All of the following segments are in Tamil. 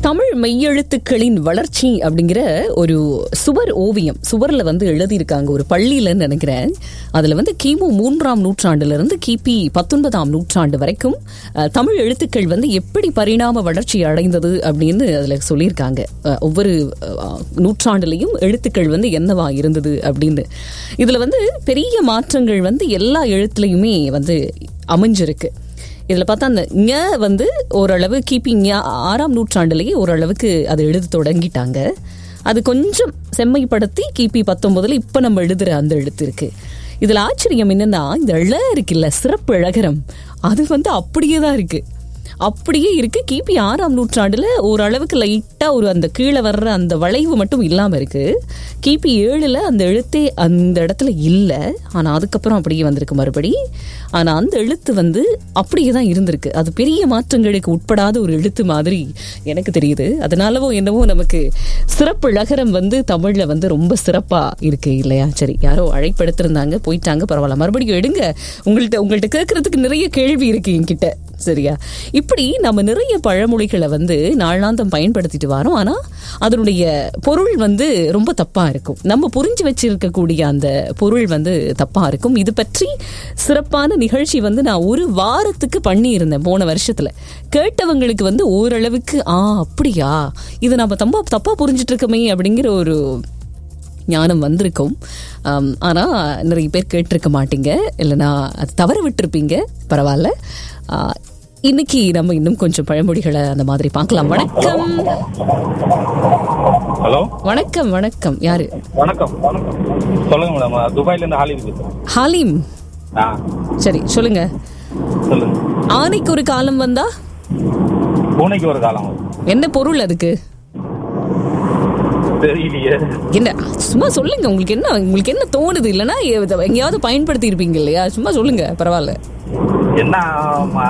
தமிழ் மெய்யெழுத்துக்களின் வளர்ச்சி அப்படிங்கிற ஒரு சுவர் ஓவியம் சுவர்ல வந்து எழுதியிருக்காங்க ஒரு பள்ளியிலன்னு நினைக்கிறேன் அதுல வந்து கிமு மூன்றாம் நூற்றாண்டுல இருந்து கிபி பத்தொன்பதாம் நூற்றாண்டு வரைக்கும் அஹ், தமிழ் எழுத்துக்கள் வந்து எப்படி பரிணாம வளர்ச்சி அடைந்தது அப்படின்னு அதுல சொல்லியிருக்காங்க அஹ், ஒவ்வொரு அஹ், நூற்றாண்டுலையும் எழுத்துக்கள் வந்து என்னவா இருந்தது அப்படின்னு இதுல வந்து பெரிய மாற்றங்கள் வந்து எல்லா எழுத்துலையுமே வந்து அமைஞ்சிருக்கு இதுல பார்த்தா அந்த ஞ வந்து ஓரளவு கிபி ஞ ஆறாம் நூற்றாண்டுலேயே ஓரளவுக்கு அது எழுத தொடங்கிட்டாங்க அது கொஞ்சம் செம்மைப்படுத்தி கிபி பத்தொன்பதுல இப்ப நம்ம எழுதுற அந்த எழுத்து இருக்கு இதுல ஆச்சரியம் என்னன்னா இந்த ழ இருக்குல்ல சிறப்பு இழகரம் அது வந்து அப்படியே தான் இருக்கு அப்படியே இருக்கு கிபி ஆறாம் நூற்றாண்டுல ஓரளவுக்கு லைட்டா ஒரு அந்த கீழே வர்ற அந்த வளைவு மட்டும் இல்லாம இருக்கு கிபி ஏழுல அந்த எழுத்தே அந்த இடத்துல இல்ல ஆனா அதுக்கப்புறம் அப்படியே வந்திருக்கு மறுபடி ஆனா அந்த எழுத்து வந்து அப்படியே தான் இருந்திருக்கு அது பெரிய மாற்றங்களுக்கு உட்படாத ஒரு எழுத்து மாதிரி எனக்கு தெரியுது அதனாலவோ என்னவோ நமக்கு சிறப்பு இழகரம் வந்து தமிழ்ல வந்து ரொம்ப சிறப்பா இருக்கு இல்லையா சரி யாரோ அழைப்படுத்திருந்தாங்க போயிட்டாங்க பரவாயில்ல மறுபடியும் எடுங்க உங்கள்ட்ட உங்கள்ட்ட கேட்கறதுக்கு நிறைய கேள்வி இருக்கு என்கிட்ட சரியா இப்படி நம்ம நிறைய பழமொழிகளை வந்து நாளாந்தம் பயன்படுத்திட்டு வரோம் ஆனா அதனுடைய பொருள் வந்து ரொம்ப தப்பா இருக்கும் நம்ம புரிஞ்சு வச்சிருக்கக்கூடிய அந்த பொருள் வந்து தப்பா இருக்கும் இது பற்றி சிறப்பான நிகழ்ச்சி வந்து நான் ஒரு வாரத்துக்கு பண்ணி இருந்தேன் போன வருஷத்துல கேட்டவங்களுக்கு வந்து ஓரளவுக்கு ஆ அப்படியா இதை நம்ம தப்பா தப்பா புரிஞ்சிட்டு இருக்கோமே அப்படிங்கிற ஒரு ஞானம் வந்திருக்கும் ஆம், ஆனா நிறைய பேர் கேட்டிருக்க மாட்டீங்க இல்லைன்னா அது தவற விட்டுருப்பீங்க பரவாயில்ல ஆ, இன்னைக்கு நம்ம இன்னும் கொஞ்சம் பழமொழிகளை அந்த மாதிரி பார்க்கலாம் வணக்கம் ஹலோ வணக்கம் வணக்கம் யாரு வணக்கம் சொல்லுங்க மேடம் துபாயில இருந்து ஹாலிவுட் பேசுறேன் ஹாலிம் ஆ சரி சொல்லுங்க சொல்லுங்க ஆனைக்கு ஒரு காலம் வந்தா பூனைக்கு ஒரு காலம் வரும். என்ன பொருள் அதுக்கு தெரியலையே என்ன சும்மா சொல்லுங்க உங்களுக்கு என்ன உங்களுக்கு என்ன தோணுது இல்லைன்னா எ- எங்கேயாவது பயன்படுத்தி இருப்பீங்க இல்லையா சும்மா சொல்லுங்க பரவாயில்ல என்ன ம-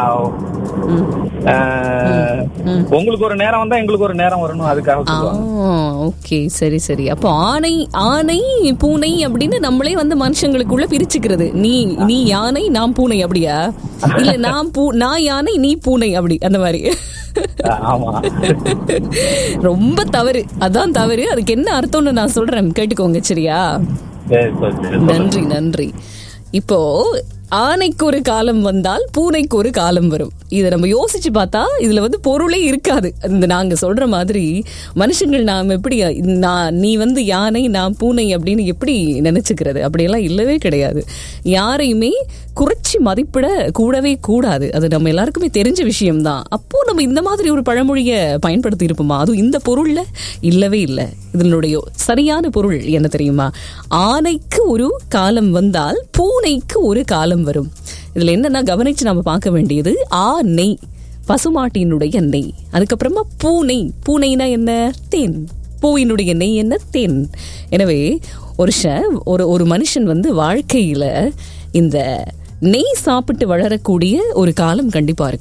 அஹ், உங்களுக்கு ஒரு நேரம் வந்தா எங்களுக்கு ஒரு நேரம் வரணும் அதுக்காக ஆ சொல்லுவாங்க ஓகே சரி சரி அப்போ ஆனை ஆனை பூனை அப்படின்னு நம்மளே வந்து மனுஷங்களுக்குள்ள பிரிச்சுக்கிறது நீ நீ யானை நான் பூனை அப்படியா இல்ல நான் பூ நான் யானை நீ பூனை அப்படி அந்த மாதிரி அஹ், ஆமா ரொம்ப தவறு அதான் தவறு அதுக்கு என்ன அர்த்தம்னு நான் சொல்றேன் கேட்டுக்கோங்க சரியா சரி சரி சரி சொல்லுங்க. நன்றி நன்றி இப்போ ஆனைக்கு ஒரு காலம் வந்தால் பூனைக்கு ஒரு காலம் வரும் இதை நம்ம யோசிச்சு பார்த்தா இதுல வந்து பொருளே இருக்காது இந்த நாங்க சொல்ற மாதிரி மனுஷங்கள் நாம் எப்படி நான் நீ வந்து யானை நான் பூனை அப்படின்னு எப்படி நினைச்சுக்கிறது அப்படியெல்லாம் இல்லவே கிடையாது யாரையுமே குறைச்சி மதிப்பிட கூடவே கூடாது அது நம்ம எல்லாருக்குமே தெரிஞ்ச விஷயம்தான் அப்போ நம்ம இந்த மாதிரி ஒரு பழமொழியை பயன்படுத்தி இருப்போமா அதுவும் இந்த பொருள்ல இல்லவே இல்லை இதனுடைய சரியான பொருள் என்ன தெரியுமா ஆனைக்கு ஒரு காலம் வந்தால் பூனைக்கு ஒரு காலம் வரும் இதுல என்னன்னா கவனிச்சு நம்ம பார்க்க வேண்டியது ஆ நெய் பசுமாட்டினுடைய நெய் அதுக்கப்புறமா பூனை பூனைனா என்ன தேன் பூவினுடைய நெய் என்ன தேன் எனவே ஒரு ஷ- ஒரு ஒரு மனுஷன் வந்து வாழ்க்கையில இந்த நெய் சாப்பிட்டு வளரக்கூடிய ஒரு காலம் கண்டிப்பா இருக்கும்